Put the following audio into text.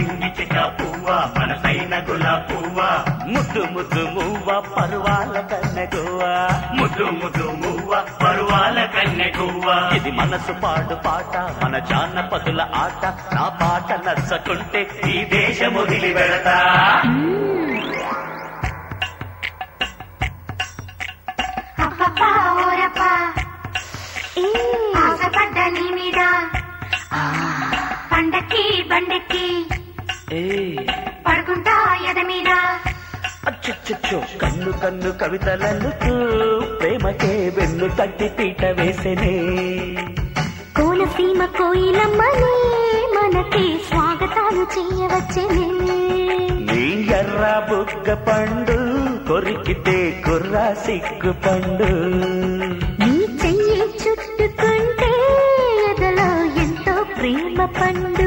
సింగి చిక్క పువ్వ మనసైన గులా పువ్వ ముద్దు ముద్దు మువ్వ పరువాల కన్నెగువ ముద్దు ముద్దు మువ్వ పరువాల కన్నె గువ్వ ఇది మనసు పాడు పాట మన జానపదుల ఆట నా పాట నచ్చకుంటే ఈ దేశం వదిలి వెళతా అబ్బబ్బా ఓరప్పా ఆశపడ్డ నీ మీద పండక్కి బండెక్కి పడుకుంటా ఎద మీద అచ్చచ్చచ్చో కన్ను కన్ను కవితలన్నుతూ ప్రేమకే వెన్ను తట్టి పీట వేసెనే కోనసీమ కోయిలమ్మని మనకి స్వాగతాలు చేయవచ్చనే నీ ఎర్ర బుగ్గ పండు కొరికితే కుర్రా సిగ్గు పండు నీ చెయ్యి చుట్టుకుంటే ఎదలో ఎంతో ప్రేమ పండు